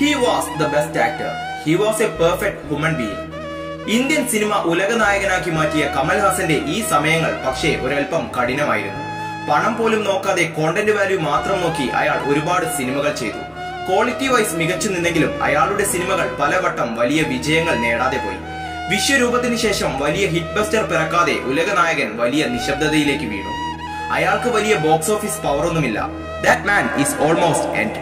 He was the best actor he was a perfect human being Indian cinema ഉലക നായകനാക്കി മാറ്റിയ കമൽഹാസന്റെ ഈ സമയങ്ങൾ പക്ഷേ ഒരൽപ്പം കഠിനമായിരുന്നു പണം പോലും നോക്കാതെ കോണ്ടന്റ് വാല്യൂ മാത്രം നോക്കി അയാൾ ഒരുപാട് സിനിമകൾ ചെയ്തു ക്വാളിറ്റി വൈസ് മികച്ചു നിന്നെങ്കിലും അയാളുടെ സിനിമകൾ പലവട്ടം വലിയ വിജയങ്ങൾ നേടാതെ പോയി വിശ്വരൂപത്തിന് ശേഷം വലിയ ഹിറ്റ് ബസ്റ്റർ പിറക്കാതെ ഉലക നായകൻ വലിയ നിശബ്ദതയിലേക്ക് വീണു അയാൾക്ക് വലിയ ബോക്സ് ഓഫീസ് പവറൊന്നുമില്ല that man is almost end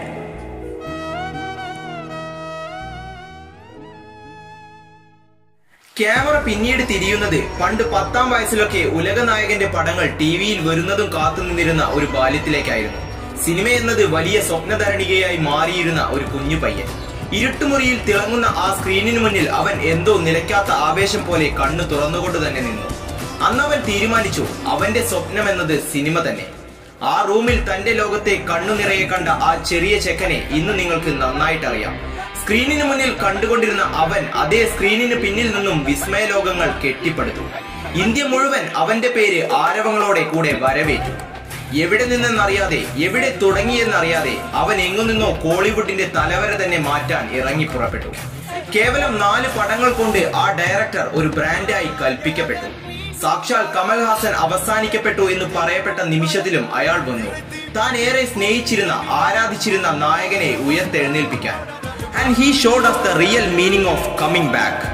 camera പിന്നീട് തിരിയുന്നത് പണ്ട് പത്താം വയസ്സിലൊക്കെ ഉലക നായകന്റെ പടങ്ങൾ ടി വിയിൽ വരുന്നതും കാത്തുനിന്നിരുന്ന ഒരു ബാല്യത്തിലേക്കായിരുന്നു സിനിമ എന്നത് വലിയ സ്വപ്നധരണികയായി മാറിയിരുന്ന ഒരു കുഞ്ഞു പയ്യൻ ഇരുട്ടുമുറിയിൽ തിളങ്ങുന്ന ആ സ്ക്രീനിന് മുന്നിൽ അവൻ എന്തോ നിലയ്ക്കാത്ത ആവേശം പോലെ കണ്ണു തുറന്നുകൊണ്ട് തന്നെ നിന്നു അന്നവൻ തീരുമാനിച്ചു അവന്റെ സ്വപ്നം എന്നത് സിനിമ തന്നെ ആ റൂമിൽ തന്റെ ലോകത്തെ കണ്ണു നിറയെ കണ്ട ആ ചെറിയ ചെക്കനെ ഇന്ന് നിങ്ങൾക്ക് നന്നായിട്ട് അറിയാം സ്ക്രീനിന് മുന്നിൽ കണ്ടുകൊണ്ടിരുന്ന അവൻ അതേ സ്ക്രീനിന് പിന്നിൽ നിന്നും വിസ്മയ ലോകങ്ങൾ കെട്ടിപ്പടുത്തു ഇന്ത്യ മുഴുവൻ അവന്റെ പേര് ആരവങ്ങളോടെ കൂടെ വരവേറ്റു എവിടെ നിന്നെന്നറിയാതെ എവിടെ തുടങ്ങിയെന്നറിയാതെ അവൻ എങ്ങു നിന്നോ കോളിവുഡിന്റെ തലവര തന്നെ മാറ്റാൻ ഇറങ്ങി പുറപ്പെട്ടു കേവലം നാല് പടങ്ങൾ കൊണ്ട് ആ ഡയറക്ടർ ഒരു ബ്രാൻഡായി കൽപ്പിക്കപ്പെട്ടു സാക്ഷാൽ കമൽഹാസൻ അവസാനിക്കപ്പെട്ടു എന്ന് പറയപ്പെട്ട നിമിഷത്തിലും അയാൾ വന്നു താൻ ഏറെ സ്നേഹിച്ചിരുന്ന ആരാധിച്ചിരുന്ന നായകനെ ഉയർത്തെഴുന്നേൽപ്പിക്കാൻ and he showed of the real meaning of coming back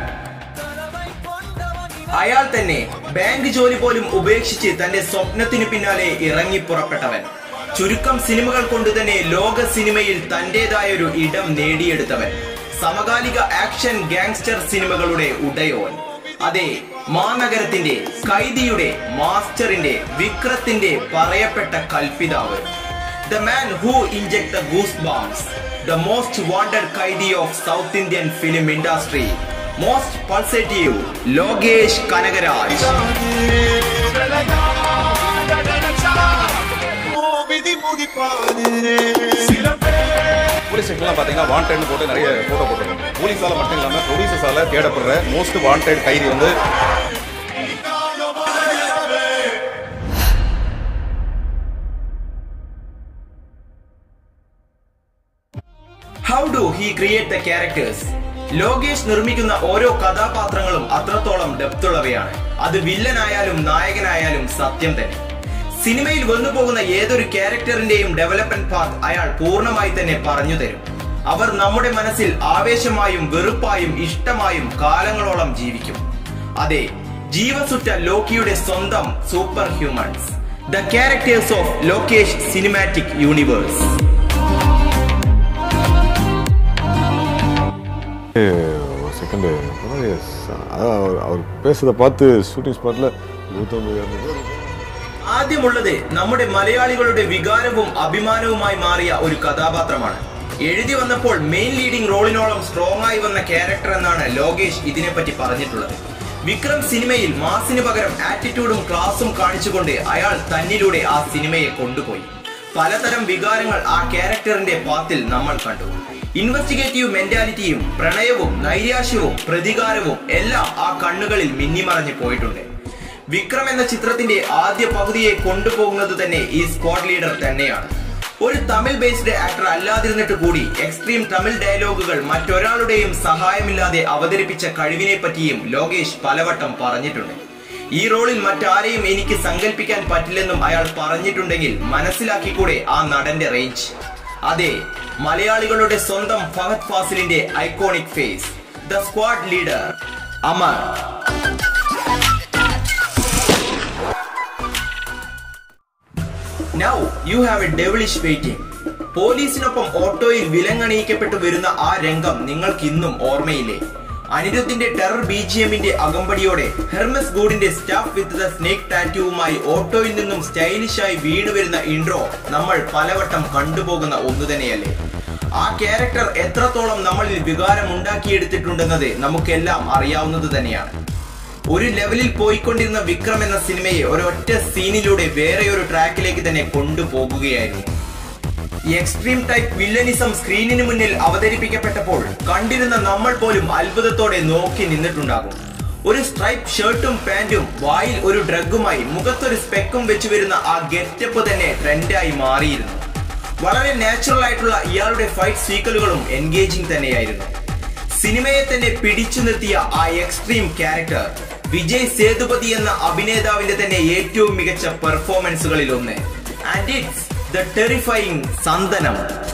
അയാൾ തന്നെ ബാങ്ക് ജോലി പോലും ഉപേക്ഷിച്ച് തന്റെ സ്വപ്നത്തിന് പിന്നാലെ ഇറങ്ങി പുറപ്പെട്ടവൻ ചുരുക്കം സിനിമകൾ കൊണ്ട് തന്നെ ലോക സിനിമയിൽ തന്റേതായ ഒരു ഇടം നേടിയെടുത്തവൻ സമകാലിക ആക്ഷൻ ഗാങ്സ്റ്റർ സിനിമകളുടെ ഉടയോൻ അതെ മാനഗരത്തിന്റെ കൈദിയുടെ മാസ്റ്ററിന്റെ വിക്രത്തിന്റെ പറയപ്പെട്ട കൽപ്പിതാവ് the man who inject the goosebumps the most wanted Kaithi of South Indian film industry most pulsative Lokesh Kanagaraj police ஸ்டேஷன்லாம் பார்த்தீங்கன்னா வாண்டட்னு போட்டு நிறைய ஃபோட்டோ போட்டுருக்கோம் போலீஸால் மட்டும் இல்லாமல் ப்ரொடியூசர்ஸால் தேடப்படுற மோஸ்ட் வாண்டட் கைதி வந்து how do he create the characters Lokesh നിർമ്മിക്കുന്ന ഓരോ കഥാപാത്രങ്ങളും അത്രത്തോളം ഡെപ്ത് ഉള്ളവയാണ് അത് വില്ലനായാലും നായകനായാലും സത്യം തന്നെ സിനിമയിൽ വന്നു പോകുന്ന ഏതൊരു ക്യാരക്ടറിന്റെയും ഡെവലപ്മെന്റ് പാത്ത് അയാൾ പൂർണ്ണമായി തന്നെ പറഞ്ഞു തരും അവർ നമ്മുടെ മനസ്സിൽ ആവേശമായും വെറുപ്പായും ഇഷ്ടമായും കാലങ്ങളോളം ജീവിക്കും അതെ ജീവസുറ്റ ലോക്കിയുടെ സ്വന്തം super humans the characters of Lokesh cinematic universe ஒரு செகண்டு அதான் அவர் அவர் பேசுறதை பார்த்து ஷூட்டிங் ஸ்பாட்டில் நூற்றம்பது இரநூறு ആദ്യമുള്ളത് നമ്മുടെ മലയാളികളുടെ വികാരവും അഭിമാനവുമായി മാറിയ ഒരു കഥാപാത്രമാണ് എഴുതി വന്നപ്പോൾ മെയിൻ ലീഡിംഗ് റോളിനോളം സ്ട്രോങ് ആയി വന്ന ക്യാരക്ടർ എന്നാണ് ലോകേഷ് ഇതിനെപ്പറ്റി പറഞ്ഞിട്ടുള്ളത് വിക്രം സിനിമയിൽ മാസിന് പകരം ആറ്റിറ്റ്യൂഡും ക്ലാസും കാണിച്ചുകൊണ്ട് അയാൾ തന്നിലൂടെ ആ സിനിമയെ കൊണ്ടുപോയി പലതരം വികാരങ്ങൾ ആ ക്യാരക്ടറിന്റെ പാത്തിൽ നമ്മൾ കണ്ടു ഇൻവെസ്റ്റിഗേറ്റീവ് മെന്റാലിറ്റിയും പ്രണയവും നൈരാശ്യവും പ്രതികാരവും എല്ലാം ആ കണ്ണുകളിൽ മിന്നിമറഞ്ഞു പോയിട്ടുണ്ട് വിക്രം എന്ന ചിത്രത്തിന്റെ ആദ്യ പകുതിയെ കൊണ്ടുപോകുന്നത് തന്നെ ഈ സ്ക്വാഡ് ലീഡർ തന്നെയാണ് ഒരു തമിഴ് ബേസ്ഡ് ആക്ടർ അല്ലാതിരുന്നിട്ട് കൂടി എക്സ്ട്രീം തമിഴ് ഡയലോഗുകൾ മറ്റൊരാളുടെയും സഹായമില്ലാതെ അവതരിപ്പിച്ച കഴിവിനെ പറ്റിയും ലോകേഷ് പലവട്ടം പറഞ്ഞിട്ടുണ്ട് ഈ റോളിൽ മറ്റാരെയും എനിക്ക് സങ്കല്പിക്കാൻ പറ്റില്ലെന്നും അയാൾ പറഞ്ഞിട്ടുണ്ടെങ്കിൽ മനസ്സിലാക്കിക്കൂടെ ആ നടന്റെ റേഞ്ച് അതെ മലയാളികളുടെ സ്വന്തം ഫഹദ് ഫാസിലിന്റെ iconic face the squad leader Amar now you have a devilish waiting പോലീസിനൊപ്പം ഓട്ടോയിൽ വിലങ്ങണിയിക്കപ്പെട്ടു വരുന്ന ആ രംഗം നിങ്ങൾക്ക് ഇന്നും ഓർമ്മയില്ലേ അനിരുദ്ധിന്റെ ടെറർ ബി ജി എമ്മിന്റെ അകമ്പടിയോടെ ഹെർമസ് ഗൂഡിന്റെ സ്റ്റാഫ് വിത്ത് ദ സ്നേക് ടാറ്റുവുമായി ഓട്ടോയിൽ നിന്നും സ്റ്റൈലിഷായി വീണു വരുന്ന ഇൻട്രോ നമ്മൾ പലവട്ടം കണ്ടുപോകുന്ന ഒന്നു തന്നെയല്ലേ ആ ക്യാരക്ടർ എത്രത്തോളം നമ്മളിൽ വികാരം ഉണ്ടാക്കിയെടുത്തിട്ടുണ്ടെന്നത് നമുക്കെല്ലാം അറിയാവുന്നത് തന്നെയാണ് ഒരു ലെവലിൽ പോയിക്കൊണ്ടിരുന്ന വിക്രം എന്ന സിനിമയെ ഒരൊറ്റ സീനിലൂടെ വേറെ ഒരു ട്രാക്കിലേക്ക് തന്നെ കൊണ്ടുപോകുകയായിരുന്നു ഈ എക്സ്ട്രീം ടൈപ്പ് വില്ലനിസം സ്ക്രീനിന് മുന്നിൽ അവതരിപ്പിക്കപ്പെട്ടപ്പോൾ കണ്ടിരുന്ന നമ്മൾ പോലും അത്ഭുതത്തോടെ നോക്കി നിന്നിട്ടുണ്ടാകും ഒരു സ്ട്രൈപ്പ് ഷർട്ടും പാന്റും വായിൽ ഒരു ഡ്രഗുമായി മുഖത്തൊരു സ്പെക്കും വെച്ചു വരുന്ന ആ ഗെറ്റപ്പ് തന്നെ ട്രെൻഡായി മാറിയിരുന്നു വളരെ നാച്ചുറൽ ആയിട്ടുള്ള ഇയാളുടെ ഫൈറ്റ് സീക്വലുകളും എൻഗേജിംഗ് തന്നെയായിരുന്നു സിനിമയെ തന്നെ പിടിച്ചു നിർത്തിയ ആ എക്സ്ട്രീം ക്യാരക്ടർ വിജയ് സേതുപതി എന്ന അഭിനേതാവിന്റെ തന്നെ ഏറ്റവും മികച്ച പെർഫോമൻസുകളിൽ ഒന്ന് and it's the terrifying Santhanam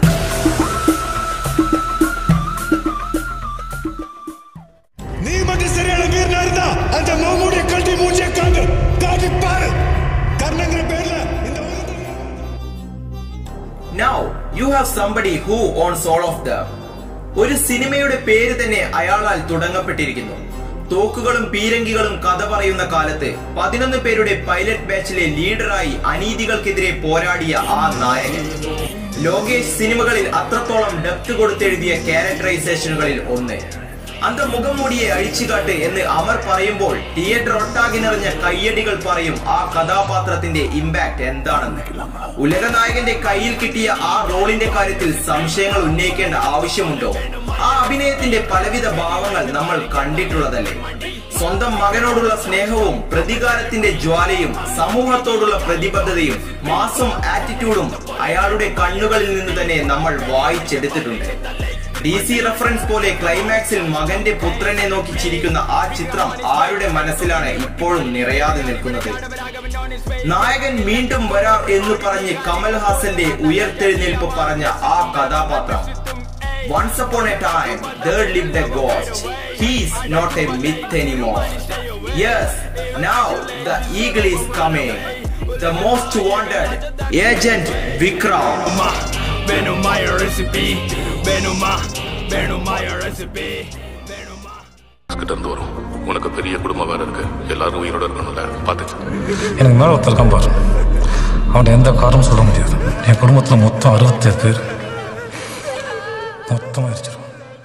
நீ மட்டும் சரியான வீரனா இருந்தா அந்த மாமூடைய கட்டி மூஞ்சிய காட்டு காட்டி பாரு கர்ணங்கிற பேர்ல இந்த உலகத்துல Now you have somebody who owns all of them. ഒരു സിനിമയുടെ പേര് തന്നെ അയാളാൽ തുടങ്ങപ്പെട്ടിരിക്കുന്നു തോക്കുകളും പീരങ്കികളും കഥ പറയുന്ന കാലത്ത് പതിനൊന്ന് പേരുടെ പൈലറ്റ് ബാച്ചിലെ ലീഡറായി അനീതികൾക്കെതിരെ പോരാടിയ ആ നായകൻ ലോകേഷ് സിനിമകളിൽ അത്രത്തോളം ഡെപ്ത് കൊടുത്തെഴുതിയ ക്യാരക്ടറൈസേഷനുകളിൽ ഒന്ന് അന്ത മുഖം മൂടിയെ അഴിച്ചുകാട്ട് എന്ന് അമർ പറയുമ്പോൾ തിയേറ്റർ ഒട്ടാകെ നിറഞ്ഞ കയ്യടികൾ പറയും ആ കഥാപാത്രത്തിന്റെ ഇമ്പാക്ട് എന്താണെന്ന് ഉലകനായകന്റെ കയ്യിൽ കിട്ടിയ ആ റോളിന്റെ കാര്യത്തിൽ സംശയങ്ങൾ ഉന്നയിക്കേണ്ട ആവശ്യമുണ്ടോ ആ അഭിനയത്തിന്റെ പലവിധ ഭാവങ്ങൾ നമ്മൾ കണ്ടിട്ടുള്ളതല്ലേ സ്വന്തം മകനോടുള്ള സ്നേഹവും പ്രതികാരത്തിന്റെ ജ്വാലയും സമൂഹത്തോടുള്ള പ്രതിബദ്ധതയും മാസം ആറ്റിറ്റ്യൂഡും അയാളുടെ കണ്ണുകളിൽ നിന്ന് തന്നെ നമ്മൾ വായിച്ചെടുത്തിട്ടുണ്ട് ഡി സി റെഫറൻസ് പോലെ ക്ലൈമാക്സിൽ മകന്റെ പുത്രനെ നോക്കി ചിരിക്കുന്ന ആ ചിത്രം ആരുടെ മനസ്സിലാണ് ഇപ്പോഴും നിറയാതെ നിൽക്കുന്നത് നായകൻ വീണ്ടും വരാം എന്ന് പറഞ്ഞ് കമൽഹാസന്റെ ഉയർത്തെഴുന്നേൽപ്പ് പറഞ്ഞ ആ കഥാപാത്രം Once upon a time, there lived a ghost. He's not a myth anymore. Yes, now the eagle is coming. The most wanted, Agent Vikram. வேணுமாய ரெசிபி வேணுமா வேணுமாய ரெசிபி வேணுமா கிட்ட இருந்து வரும் உனக்கு பெரிய குடும்பம் வேற இருக்கு எல்லாரும் உயிரோட இருக்கணும்ல பாத்துச்சு எனக்கு மேலே ஒருத்தர் இருக்கான் பாரு அவன் எந்த காரணமும் சொல்ல முடியாது என் குடும்பத்தில் மொத்தம் அறுபத்தேழு பேர் மொத்தமாக அரிச்சிடும்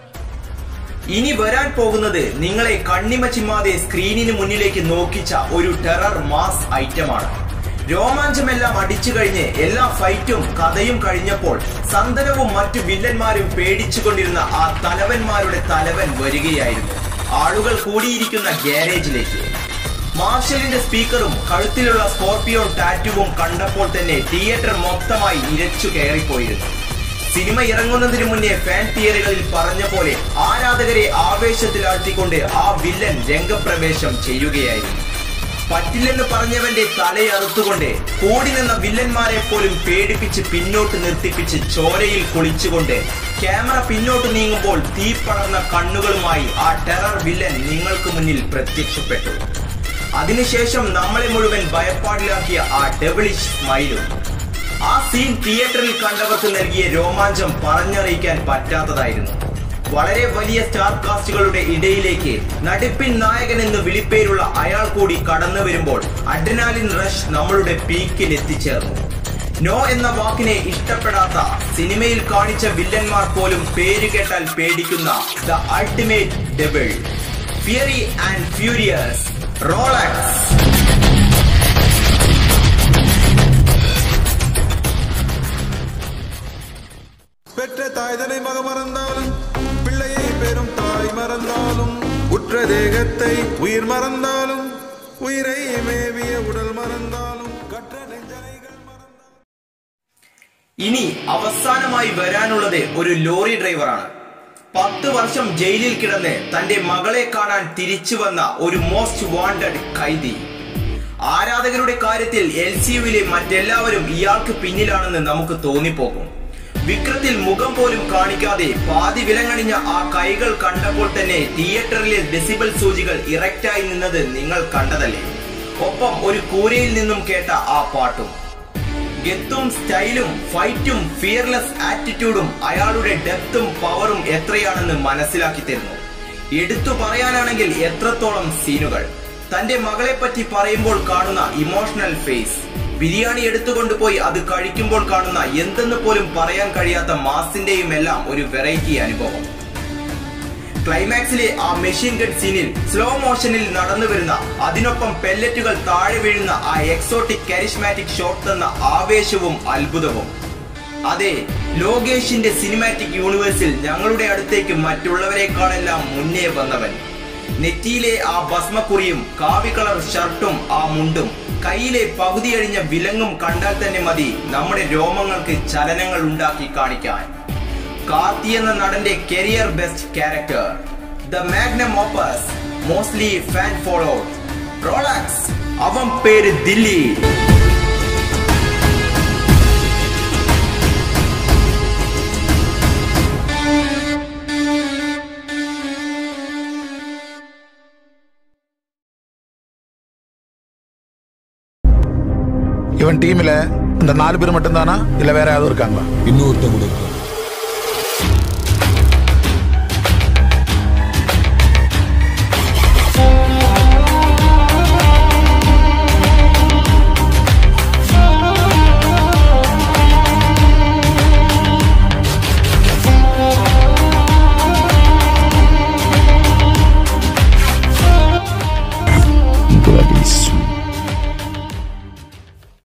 ഇനി വരാൻ പോകുന്നത് നിങ്ങളെ കണ്ണിമച്ചിമാതെ സ്ക്രീനിന് മുന്നിലേക്ക് നോക്കിച്ച ഒരു ടെറർ മാസ് ഐറ്റമാണ് രോമാഞ്ചമെല്ലാം അടിച്ചു കഴിഞ്ഞ് എല്ലാ ഫൈറ്റും കഥയും കഴിഞ്ഞപ്പോൾ സന്തനവും മറ്റു വില്ലന്മാരും പേടിച്ചുകൊണ്ടിരുന്ന ആ തലവന്മാരുടെ തലവൻ വരികയായിരുന്നു ആളുകൾ കൂടിയിരിക്കുന്ന ഗ്യാരേജിലേക്ക് മാർഷലിന്റെ സ്പീക്കറും കഴുത്തിലുള്ള സ്കോർപിയോൺ ടാറ്റുവും കണ്ടപ്പോൾ തന്നെ തിയേറ്റർ മൊത്തമായി ഇരച്ചു കയറിപ്പോയിരുന്നു സിനിമ ഇറങ്ങുന്നതിന് മുന്നേ ഫാൻ തിയറികളിൽ പറഞ്ഞ പോലെ ആരാധകരെ ആവേശത്തിലാഴ്ത്തിക്കൊണ്ട് ആ വില്ലൻ രംഗപ്രവേശം ചെയ്യുകയായിരുന്നു പറ്റില്ലെന്ന് പറഞ്ഞവന്റെ തലയറുത്തുകൊണ്ട് കൂടി നിന്ന വില്ലന്മാരെ പോലും പേടിപ്പിച്ച് പിന്നോട്ട് നിർത്തിപ്പിച്ച് ചോരയിൽ കുളിച്ചുകൊണ്ട് ക്യാമറ പിന്നോട്ട് നീങ്ങുമ്പോൾ തീ പടർന്ന കണ്ണുകളുമായി ആ ടെറർ വില്ലൻ നിങ്ങൾക്ക് മുന്നിൽ പ്രത്യക്ഷപ്പെട്ടു അതിനുശേഷം നമ്മളെ മുഴുവൻ ഭയപ്പാടിലാക്കിയ ആ ഡെവിളിഷ് സ്മൈലും ആ സീൻ തിയേറ്ററിൽ കണ്ടവർക്ക് നൽകിയ രോമാഞ്ചം പറഞ്ഞറിയിക്കാൻ പറ്റാത്തതായിരുന്നു വളരെ വലിയ സ്റ്റാർ കാസ്റ്റുകളുടെ ഇടയിലേക്ക് നടിപ്പിൻ നായകൻ എന്ന് വിളിപ്പേരുള്ള അയാൾ കൂടി കടന്നു വരുമ്പോൾ അഡ്രിനാലിൻ റഷ് നമ്മളുടെ പീക്കിൽ എത്തിച്ചേർന്നു നോ എന്ന വാക്കിനെ ഇഷ്ടപ്പെടാത്ത സിനിമയിൽ കാണിച്ച വില്ലന്മാർ പോലും പേര് കേട്ടാൽ പേടിക്കുന്ന the ultimate devil fiery and furious Rolex பெற்ற தாய்தனை மக மறந்தாலும் பிள்ளையை பெறும் தாய் மறந்தாலும் உற்ற தேகத்தை உயிர் மறந்தாலும் உயிரை மேவிய உடல் மறந்தாலும் கற்ற நெஞ்சனைகள் மறந்தாலும் ഇനി അവസാനമായി വരാനുള്ളത് ഒരു ലോറി ഡ്രൈവറാണ് പത്ത് വർഷം ജയിലിൽ കിടന്ന് തന്റെ മകളെ കാണാൻ തിരിച്ചു വന്ന ഒരു മോസ്റ്റ് വാണ്ടഡ് ഖൈദി ആരാധകരുടെ കാര്യത്തിൽ എൽ സി യുവിലെ മറ്റെല്ലാവരും ഇയാൾക്ക് പിന്നിലാണെന്ന് നമുക്ക് തോന്നിപ്പോകും വിക്രത്തിൽ മുഖം പോലും കാണിക്കാതെ പാതി വിലങ്ങണിഞ്ഞ ആ കൈകൾ കണ്ടപ്പോൾ തന്നെ തിയേറ്ററിലെ ഡെസിബൽ സൂചികൾ ഇറക്റ്റായി നിന്നത് നിങ്ങൾ കണ്ടതല്ലേ ഒപ്പം ഒരു കൂരയിൽ നിന്നും കേട്ട ആ പാട്ടും ഗത്തും സ്റ്റൈലും ഫൈറ്റും ഫിയർലെസ് ആറ്റിറ്റ്യൂഡും അയാളുടെ ഡെപ്തും പവറും എത്രയാണെന്ന് മനസ്സിലാക്കി തരുന്നു എടുത്തു പറയാനാണെങ്കിൽ എത്രത്തോളം സീനുകൾ തന്റെ മകളെ പറ്റി പറയുമ്പോൾ കാണുന്ന ഇമോഷണൽ ഫേസ് ബിരിയാണി എടുത്തുകൊണ്ടുപോയി അത് കഴിക്കുമ്പോൾ കാണുന്ന എന്തെന്ന് പോലും പറയാൻ കഴിയാത്ത മാസിന്റെയും എല്ലാം ഒരു വെറൈറ്റി അനുഭവം ക്ലൈമാക്സിലെ ആ മെഷീൻ ഗൺ സീനിൽ സ്ലോ മോഷനിൽ നടന്നു വരുന്ന അതിനൊപ്പം പെല്ലറ്റുകൾ താഴെ വീഴുന്ന ആ എക്സോട്ടിക് കരിസ്മാറ്റിക് ഷോട്ട് തന്ന ആവേശവും അത്ഭുതവും അതെ ലോകേഷിന്റെ സിനിമാറ്റിക് യൂണിവേഴ്സിൽ ഞങ്ങളുടെ അടുത്തേക്ക് മറ്റുള്ളവരെക്കാളെല്ലാം മുന്നേ വന്നവൻ നെറ്റിയിലെ ആ ഭസ്മക്കുറിയും കാവി കളർ ഷർട്ടും ആ മുണ്ടും കയ്യിലെ പകുതി അഴിഞ്ഞ വിലങ്ങും കണ്ടാൽ തന്നെ മതി നമ്മുടെ രോമങ്ങൾക്ക് ചലനങ്ങൾ ഉണ്ടാക്കി കാണിക്കാൻ കാർത്തി എന്ന നടന്റെ career best character the magnum opus mostly fan follow Rolex അവൻ പേര് ദില്ലി இவன் டீம்ல இந்த நாலு பேர் மட்டும்தானா இல்ல வேற யாராவது இருக்காங்களா இன்னொருத்தன் கூட இருக்கான்